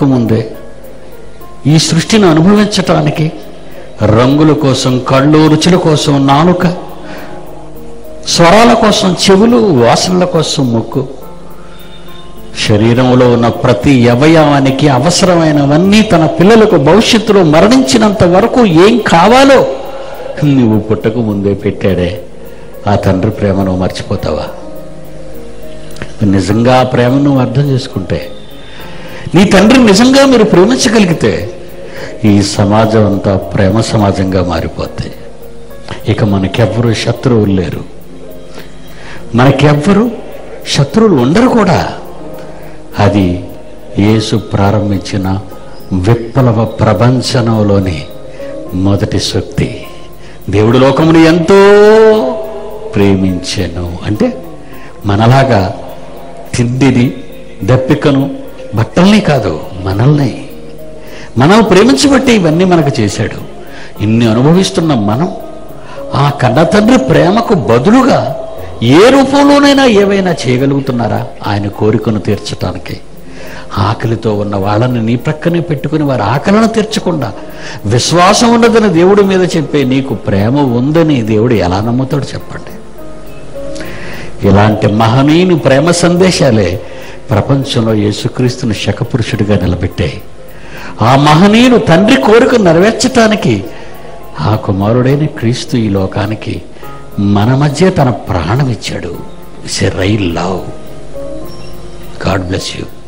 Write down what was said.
పుట్టక ముందే ఈ సృష్టిని అనుభవించటానికి రంగుల కోసం కళ్ళు రుచుల కోసం నాలుక స్వరాల కోసం చెవులు వాసనల కోసం ముక్కు శరీరంలో ఉన్న ప్రతి అవయవానికి అవసరమైనవన్నీ తన పిల్లలకు భవిష్యత్తులో మరణించినంత వరకు ఏం కావాలో నువ్వు పుట్టక ముందే పెట్టాడే ఆ తండ్రి ప్రేమ నువ్వు మర్చిపోతావా నిజంగా ఆ ప్రేమ నువ్వు అర్థం చేసుకుంటే నీ తండ్రి నిజంగా మీరు ప్రేమించగలిగితే ఈ సమాజం అంతా ప్రేమ సమాజంగా మారిపోద్ది ఇక మనకెవ్వరు శత్రువులు లేరు మనకెవ్వరు శత్రువులు ఉండరు కూడా అది యేసు ప్రారంభించిన విప్లవ ప్రపంచంలోని మొదటి శక్తి దేవుడు లోకమును ఎంతో ప్రేమించాను అంటే మనలాగా తిండిని దప్పికను బట్టల్ని కాదు మనల్ని మనం ప్రేమించబట్టి ఇవన్నీ మనకు చేశాడు ఇన్ని అనుభవిస్తున్న మనం ఆ కన్న తండ్రి ప్రేమకు బదులుగా ఏ రూపంలోనైనా ఏవైనా చేయగలుగుతున్నారా ఆయన కోరికను తీర్చటానికి ఆకలితో ఉన్న వాళ్ళని నీ ప్రక్కనే పెట్టుకుని వారి ఆకలిని తీర్చకుండా విశ్వాసం ఉన్నదని దేవుడి మీద చెప్పే నీకు ప్రేమ ఉందని దేవుడు ఎలా నమ్ముతాడు చెప్పండి ఇలాంటి మహనీయుని ప్రేమ సందేశాలే ప్రపంచంలో యేసుక్రీస్తుని శకపురుషుడిగా నిలబెట్టాయి ఆ మహనీయుడు తండ్రి కోరిక నెరవేర్చటానికి ఆ కుమారుడైన క్రీస్తు ఈ లోకానికి మన మధ్య తన ప్రాణం ఇచ్చాడు ఇట్స్ ఎ రై లవ్ గాడ్ బ్లెస్ యూ